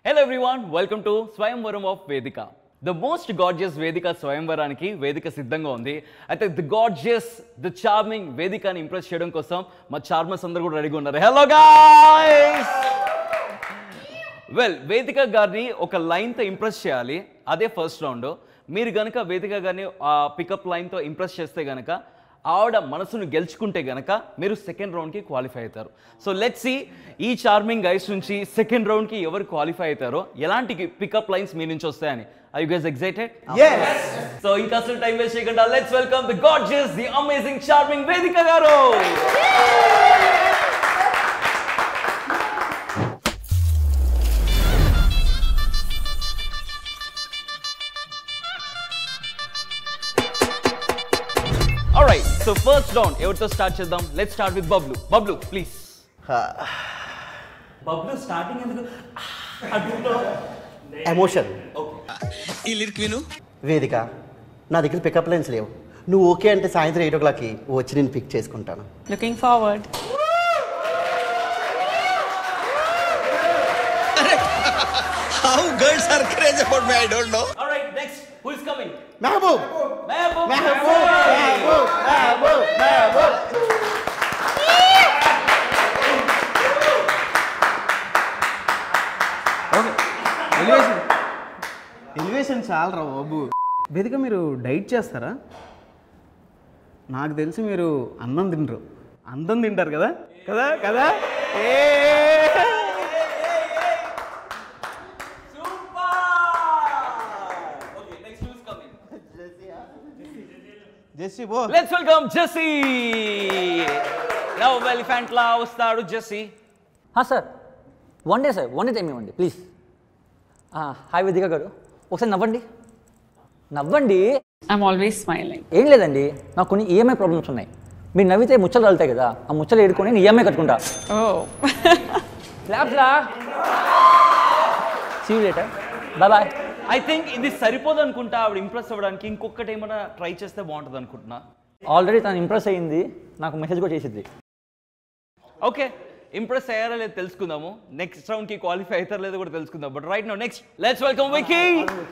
Hello everyone welcome to swayamvaram of Vedika the most gorgeous Vedika స్వయంవరానికి వేదిక సిద్ధంగా ఉంది అయితే ది గాడ్జియస్ ది చార్మింగ్ వేదికని ఇంప్రెస్ చేయడం కోసం మా చార్మర్స్ అందరూ కూడా రెడీగా ఉన్నారు హలో గాయ్స్ వెల్ వేదిక గారిని ఒక లైన్తో ఇంప్రెస్ చేయాలి అదే ఫస్ట్ రౌండ్ మీరు గనక వేదిక గారిని ఆ పికప్ లైన్తో ఇంప్రెస్ చేస్తే గనక ఆవిడ మనసును గెలుచుకుంటే గనక మీరు సెకండ్ రౌండ్కి క్వాలిఫై అవుతారు సో లెట్ సి ఈ చార్మింగ్ గైస్ నుంచి సెకండ్ రౌండ్కి ఎవరు క్వాలిఫై అవుతారో ఎలాంటి పికప్ లైన్స్ మీ నుంచి వస్తాయని ఐ గైస్ ఎక్సైటెడ్ సో ఇంకా అసలు టైం వేస్ట్ చేయకుండా let's welcome the gorgeous the amazing charming Vedika garu alright so first round ఎవరితో స్టార్ట్ చేద్దాం let's start with Bablu Bablu please Bablu starting ఎందుకు అడుగులో ఎమోషన్ ఈ లిరిక్ విను వేదిక నా దగ్గర పికప్ లైన్స్ లేవు నువ్వు ఓకే అంటే సాయంత్రం ఎయిట్ ఓ క్లాక్కి వచ్చి నేను పిక్ చేసుకుంటాను Looking forward. How girls are craze about me I don't know alright next who is coming Mehboob Mehboob Mehboob Mehboob Mehboob Mehboob okay elevation elevation చాలరా బాబు వేదిక మీరు డైట్ చేస్తారా నాకు తెలిసి మీరు అన్నం తినరు అందం తింటారు కదా కదా కదా ఏ okay next who is coming Jessie బో let's welcome Jessie love elephant లా వస్తాడు Jessie sir one day sir one day time ఇవ్వండి ప్లీజ్ హాయ్ వేదిక గారు ఒకసారి నవ్వండి నవ్వండి I'm always smiling. ఏం లేదండి నాకు కొన్ని ఈఎంఐ ప్రాబ్లమ్స్ ఉన్నాయి మీరు నవ్వితే ముచ్చలు వెళ్తాయి కదా ఆ ముచ్చలు ఏడుకొని నేను ఈఎంఐ కట్టుకుంటా Oh. క్లాప్స్లా see later bye bye I think ఇది సరిపోదు అనుకుంటా ఆవిడ ఇంప్రెస్ అవ్వడానికి ఇంకొకటి ఏమైనా ట్రై చేస్తే బాగుంటుంది అనుకుంటున్నా ఆల్రెడీ తను ఇంప్రెస్ అయ్యింది నాకు మెసేజ్ కూడా చేసిద్ది ఓకే ఇంప్రెస్ అయ్యారా లేదు తెలుసుకుందాము నెక్స్ట్ రౌండ్ కి క్వాలిఫై అవుతారో లేదో కూడా తెలుసుకుందాం but right no next let's welcome Vicky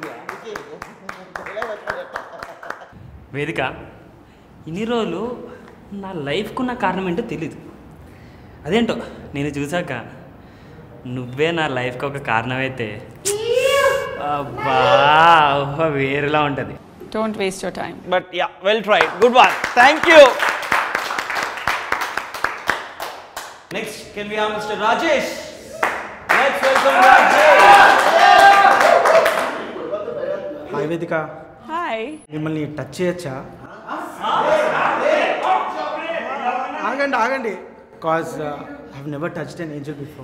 Vedika ఇన్ని రోజులు నా లైఫ్కున్న కారణం ఏంటో తెలీదు అదేంటో నేను చూసాక నువ్వే నా లైఫ్కి ఒక కారణమైతే అబ్బా ఊహ వేరేలా ఉంటుంది Don't waste your time. But ya well try good one thank you next can we have mister Rajesh let's welcome Rajesh hi Vedika Hi. మిమ్మల్ని టచ్ చేయొచ్చా ఆగండి ఆగండి cause I never touched an angel before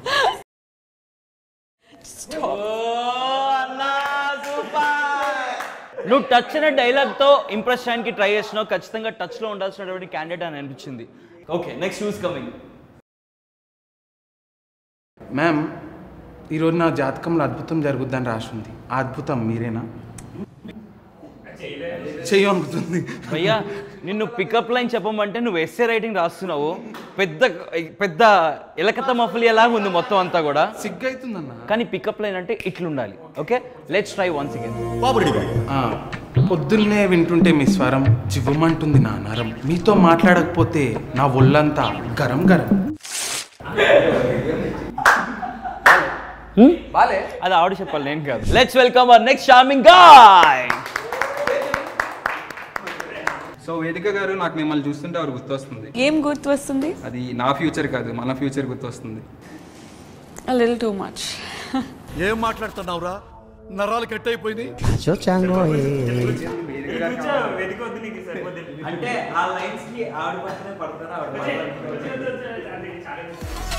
నువ్వు టచ్ అనే డైలాగ్ తో impress చేయడానికి try చేసినావు ఖచ్చితంగా టచ్ లో ఉండాల్సినటువంటి క్యాండిడేట్ అని అనిపించింది okay next who's coming ma'am ఈరోజు నా జాతకంలో అద్భుతం జరుగుద్దని రాసింది ఆ అద్భుతం మీరేనా చెయ్యి అనుకుతుంది భయ్యా నిన్ను పికప్ లైన్ చెప్పమంటే నువ్వు ఎస్ఏ రైటింగ్ రాస్తున్నావు పెద్ద పెద్ద ఎలకత మఫలి ఎలా ఉంది మొత్తం అంతా కూడా సిగ్గైతుందన్న కానీ పికప్ లైన్ అంటే ఇట్లుండాలి okay let's try once again ఆ, పొద్దున్నే వింటుంటే మీ స్వరం జివ్వమంటుంది నా నరం మీతో మాట్లాడకపోతే నా ఒళ్ళంతా గరం గరం అది ఆవిడ చెప్పాలి నేను కాదు let's welcome our next charming guy so Vedika garu నాకు మిమ్మల్ని చూస్తుంటే వారు గుర్తొస్తుంది ఏం గుర్తు వస్తుంది అది నా ఫ్యూచర్ కాదు మన ఫ్యూచర్ గుర్తొస్తుంది A little too much. ఏం మాట్లాడుతున్నావురా నరాలు కట్ అయిపోయింది అంటే ఆ లైన్స్ కి ఆవిడ పక్కనే పడతారా